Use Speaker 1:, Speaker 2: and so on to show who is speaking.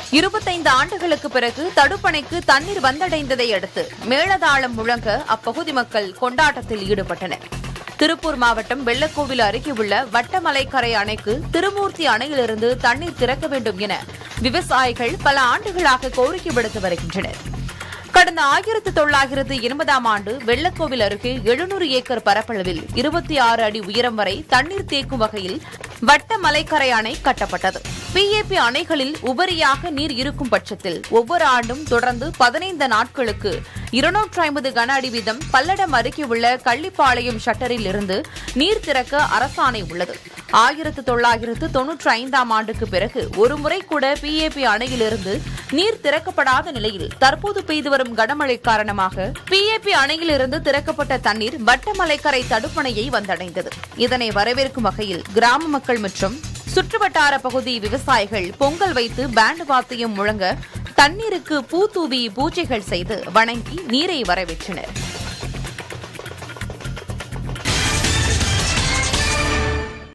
Speaker 1: இருபத்தைந்து ஆண்டுகளுக்கு பிறகு தடுப்பணைக்கு தண்ணீர் வந்தடைந்ததை அடுத்து மேளதாளம் முழங்க அப்பகுதி மக்கள் கொண்டாட்டத்தில் ஈடுபட்டனர் திருப்பூர் மாவட்டம் வெள்ளக்கோவில் அருகே உள்ள வட்டமலைக்கரை அணைக்கு திருமூர்த்தி அணையிலிருந்து தண்ணீர் திறக்க வேண்டும் என விவசாயிகள் பல ஆண்டுகளாக கோரிக்கை விடுத்து வருகின்றனர் கடந்த ஆயிரத்து தொள்ளாயிரத்து எண்பதாம் ஆண்டு வெள்ளக்கோவில் அருகே எழுநூறு ஏக்கர் பரப்பளவில் இருபத்தி ஆறு அடி உயரம் வரை தண்ணீர் தேக்கும் வகையில் வட்ட மலைக்கரை அணை கட்டப்பட்டது பிஏபி அணைகளில் உபரியாக நீர் இருக்கும் பட்சத்தில் ஒவ்வொரு ஆண்டும் தொடர்ந்து பதினைந்து நாட்களுக்கு இருநூற்று ஐம்பது கன அடி வீதம் பல்லடம் அருகே உள்ள கள்ளிப்பாளையம் ஷட்டரில் இருந்து நீர் திறக்க அரசாணை உள்ளது ஆயிரத்து தொள்ளாயிரத்து தொன்னூற்றி ஐந்தாம் ஆண்டுக்கு பிறகு ஒருமுறை கூட பிஏபி அணையிலிருந்து நீர் திறக்கப்படாத நிலையில் தற்போது பெய்து வரும் கனமழை காரணமாக பிஏபி அணையிலிருந்து திறக்கப்பட்ட தண்ணீர் வட்டமலைக்கரை தடுப்பணையை வந்தடைந்தது இதனை வரவேற்கும் வகையில் கிராம மக்கள் மற்றும் சுற்றுவட்டார பகுதி விவசாயிகள் பொங்கல் வைத்து பேண்ட் வாத்தியம் முழங்க தண்ணீருக்கு பூ தூவி பூஜைகள் செய்து வணங்கி நீரை வரவேற்றனர்